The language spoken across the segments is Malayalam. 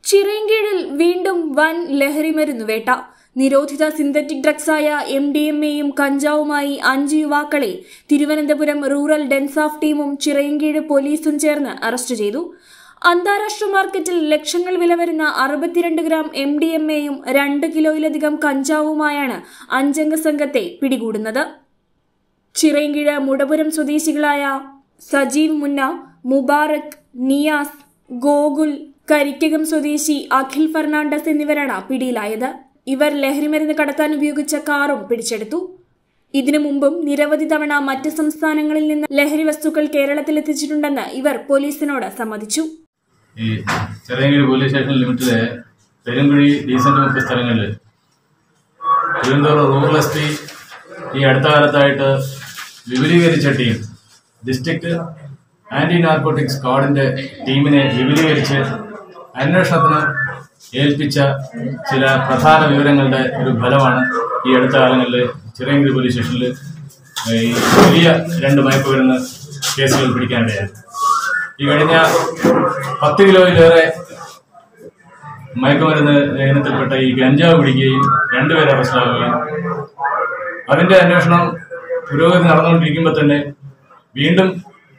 ചിറയൻകീഴിൽ വീണ്ടും വൻ ലഹരിമരുന്ന് വേട്ട നിരോധിത സിന്തറ്റിക് ഡ്രഗ്സായ എം ഡി എം എയും കഞ്ചാവുമായി അഞ്ച് യുവാക്കളെ തിരുവനന്തപുരം റൂറൽ ഡെൻസാഫ് ടീമും ചിറയൻകീഴ് പോലീസും ചേർന്ന് അറസ്റ്റ് ചെയ്തു അന്താരാഷ്ട്ര മാർക്കറ്റിൽ ലക്ഷങ്ങൾ വില വരുന്ന അറുപത്തിരണ്ട് ഗ്രാം എം ഡി എം എയും രണ്ട് കിലോയിലധികം കഞ്ചാവുമായാണ് അഞ്ചംഗ സംഘത്തെ പിടികൂടുന്നത് ചിറയൻകീഴ് മുടപുരം സ്വദേശികളായ സജീവ് മുന്ന മുബാറക് നിയാസ് ഗോകുൽ കരിക്കകം സ്വദേശി അഖിൽ ഫെർണാണ്ടസ് എന്നിവരാണ് പിടിയിലായത് ഇവർ ലഹരിമരുന്ന് കടത്താൻ ഉപയോഗിച്ച കാറും പിടിച്ചെടുത്തു ഇതിനു മുമ്പും നിരവധി തവണ മറ്റ് സംസ്ഥാനങ്ങളിൽ നിന്ന് ലഹരി വസ്തുക്കൾ കേരളത്തിൽ എത്തിച്ചിട്ടുണ്ടെന്ന് ഇവർ പോലീസിനോട് സമ്മതിച്ചു ഈ ചെറിയങ്കിഴി പോലീസ് സ്റ്റേഷൻ ലിമിറ്റിലെ പെരുങ്കുഴി ഡീസന്റ് മുക്ക് സ്ഥലങ്ങളിൽ തിരുവനന്തപുരം റൂറൽ എസ് പി ഈ അടുത്ത കാലത്തായിട്ട് വിപുലീകരിച്ച ടീം ഡിസ്ട്രിക്ട് ആന്റി നാർക്കോട്ടിക് സ്ക്വാഡിന്റെ ടീമിനെ വിപുലീകരിച്ച് അന്വേഷണത്തിന് ഏൽപ്പിച്ച ചില പ്രധാന വിവരങ്ങളുടെ ഒരു ഫലമാണ് ഈ അടുത്ത കാലങ്ങളിൽ ചിറയങ്കിഴി പോലീസ് സ്റ്റേഷനിൽ ഈ വലിയ രണ്ട് മയക്കുമരുന്ന് കേസുകൾ പിടിക്കാനിടയായത് ഈ കഴിഞ്ഞ പത്ത് കിലോയിലേറെ മയക്കുമരുന്ന് ഇനത്തിൽപ്പെട്ട ഈ ഗഞ്ചാവ് പിടിക്കുകയും രണ്ടുപേരെ അറസ്റ്റിലാവുകയും അതിന്റെ അന്വേഷണം പുരോഗതി നടന്നുകൊണ്ടിരിക്കുമ്പോൾ തന്നെ വീണ്ടും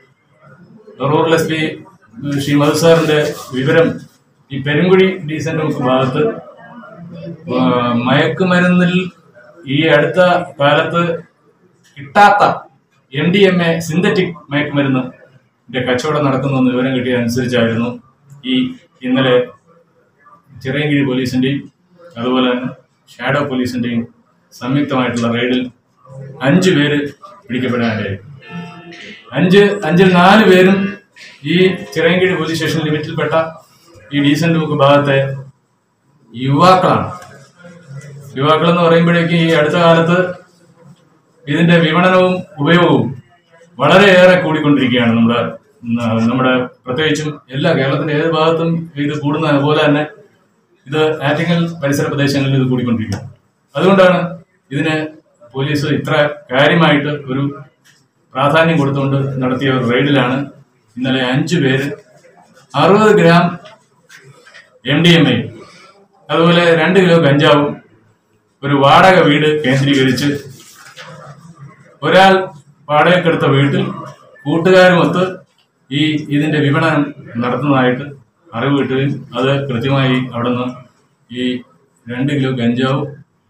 rural S P Shri Madhu സാറിന്റെ വിവരം ഈ പെരുങ്കുഴി ഡീസന്റ് മുക്ക് ഭാഗത്ത് ആ, മയക്കുമരുന്നിൽ ഈ അടുത്ത കാലത്ത് കിട്ടാത്ത M D M A synthetic മയക്കുമരുന്ന് ന്റെ കച്ചവടം നടക്കുന്നുവെന്ന് വിവരം കിട്ടിയ അനുസരിച്ചായിരുന്നു ഈ ഇന്നലെ ചിറയൻകിഴി പോലീസിന്റെയും അതുപോലെ തന്നെ ഷാഡോ പോലീസിന്റെയും സംയുക്തമായിട്ടുള്ള റെയ്ഡിൽ അഞ്ചു പേര് പിടിക്കപ്പെടാനിടയായി അഞ്ച് അഞ്ചിൽ നാല് പേരും ഈ ചിറയൻകിഴി പോലീസ് സ്റ്റേഷൻ ലിമിറ്റിൽപ്പെട്ട ഈ ഡീസന്റ് ബുക്ക് ഭാഗത്തെ യുവാക്കളാണ് യുവാക്കൾ എന്ന് പറയുമ്പോഴേക്കും ഈ അടുത്ത കാലത്ത് ഇതിന്റെ വിപണനവും ഉപയോഗവും വളരെയേറെ കൂടിക്കൊണ്ടിരിക്കുകയാണ് നമ്മുടെ ന- നമ്മുടെ പ്രത്യേകിച്ചും എല്ലാ കേരളത്തിന്റെ ഏത് ഭാഗത്തും ഇത് കൂടുന്ന പോലെ തന്നെ ഇത് ആറ്റിങ്ങൽ പരിസര പ്രദേശങ്ങളിൽ ഇത് കൂടിക്കൊണ്ടിരിക്കുന്നു അതുകൊണ്ടാണ് ഇതിന് പോലീസ് ഇത്ര കാര്യമായിട്ട് ഒരു പ്രാധാന്യം കൊടുത്തുകൊണ്ട് നടത്തിയ ഒരു റെയ്ഡിലാണ് ഇന്നലെ അഞ്ചു പേര് അറുപത് gram M D M A അതുപോലെ രണ്ട് കിലോ കഞ്ചാവും ഒരു വാടക വീട് കേന്ദ്രീകരിച്ച് ഒരാൾ വാടകയ്ക്കെടുത്ത വീട്ടിൽ കൂട്ടുകാരുമൊത്ത് ഈ ഇതിന്റെ വിപണനം നടത്തുന്നതായിട്ട് അറിവ് കിട്ടുകയും അത് കൃത്യമായി അവിടുന്ന് ഈ രണ്ട് കിലോ കഞ്ചാവ്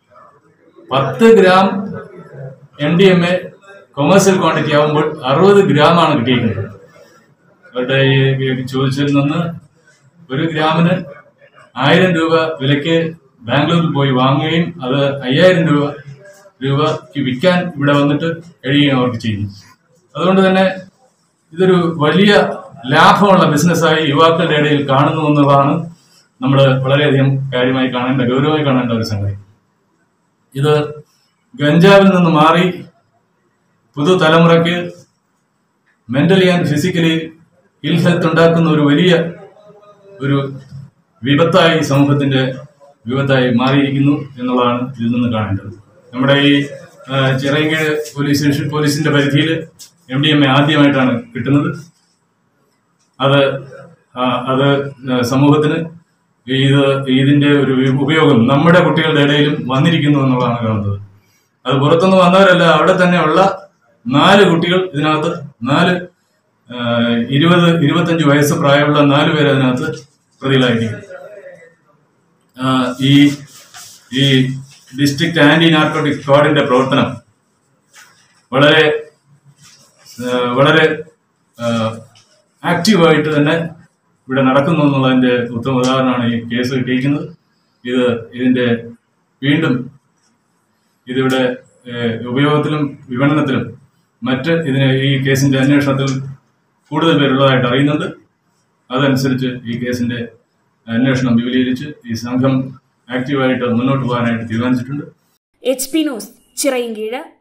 പത്ത് gram M D M A commercial quantity ആകുമ്പോൾ അറുപത് ഗ്രാമാണ് കിട്ടിയിരിക്കുന്നത് അവരുടെ ഈ ചോദിച്ചതിൽ നിന്ന് ഒരു ഗ്രാമിന് ആയിരം രൂപ വിലയ്ക്ക് ബാംഗ്ലൂരിൽ പോയി വാങ്ങുകയും അത് അയ്യായിരം രൂപ രൂപയ്ക്ക് വിൽക്കാൻ ഇവിടെ വന്നിട്ട് കഴിയുകയും അവർക്ക് ചെയ്യുന്നു അതുകൊണ്ട് തന്നെ ഇതൊരു വലിയ ലാഭമുള്ള ബിസിനസ്സായി യുവാക്കളുടെ ഇടയിൽ കാണുന്നു എന്നുള്ളതാണ് നമ്മൾ വളരെയധികം കാര്യമായി കാണേണ്ട ഗൗരവമായി കാണേണ്ട ഒരു സംഗതി ഇത് ഗഞ്ചാവിൽ നിന്ന് മാറി പുതുതലമുറയ്ക്ക് mentally and physically ill health ഉണ്ടാക്കുന്ന ഒരു വലിയ ഒരു വിപത്തായി സമൂഹത്തിന്റെ വിപത്തായി മാറിയിരിക്കുന്നു എന്നുള്ളതാണ് ഇതിൽ നിന്ന് കാണേണ്ടത് നമ്മുടെ ഈ ആ, ചിറയൻകീഴ് പോലീസ് സ്റ്റേഷൻ പോലീസിന്റെ പരിധിയിൽ എം ഡി എം എ ആദ്യമായിട്ടാണ് കിട്ടുന്നത് അത് ആ, അത് സമൂഹത്തിന് ഇത് ഇതിന്റെ ഒരു ഉപയോഗം നമ്മുടെ കുട്ടികളുടെ ഇടയിലും വന്നിരിക്കുന്നു എന്നുള്ളതാണ് കാണുന്നത് അത് പുറത്തുനിന്ന് വന്നവരല്ല അവിടെ തന്നെയുള്ള നാല് കുട്ടികൾ ഇതിനകത്ത് നാല് ആ, ഇരുപത് ഇരുപത്തഞ്ച് വയസ്സ് പ്രായമുള്ള നാല് പേര് അതിനകത്ത് പ്രതികളായിരിക്കും ആ, ഈ ഈ ഡിസ്ട്രിക്ട് ആന്റി നാർക്കോട്ടിക് സ്ക്വാഡിന്റെ പ്രവർത്തനം വളരെ ആ, വളരെ ആക്റ്റീവായിട്ട് തന്നെ ഇവിടെ നടക്കുന്നു എന്നുള്ളതിന്റെ ഉത്തമ ഉദാഹരണമാണ് ഈ കേസ് കിട്ടിയിരിക്കുന്നത് ഇത് ഇതിന്റെ വീണ്ടും ഇതിവിടെ ഏഹ്, ഉപയോഗത്തിലും വിപണനത്തിലും മറ്റ് ഇതിന് ഈ കേസിന്റെ അന്വേഷണത്തിൽ കൂടുതൽ പേരുള്ളതായിട്ട് അറിയുന്നുണ്ട് അതനുസരിച്ച് ഈ കേസിന്റെ അന്വേഷണം വിപുലീകരിച്ച് ഈ സംഘം ആക്റ്റീവായിട്ട് മുന്നോട്ട് പോകാനായിട്ട് തീരുമാനിച്ചിട്ടുണ്ട് എച്ച് പി ന്യൂസ് ചിറയൻകീഴ്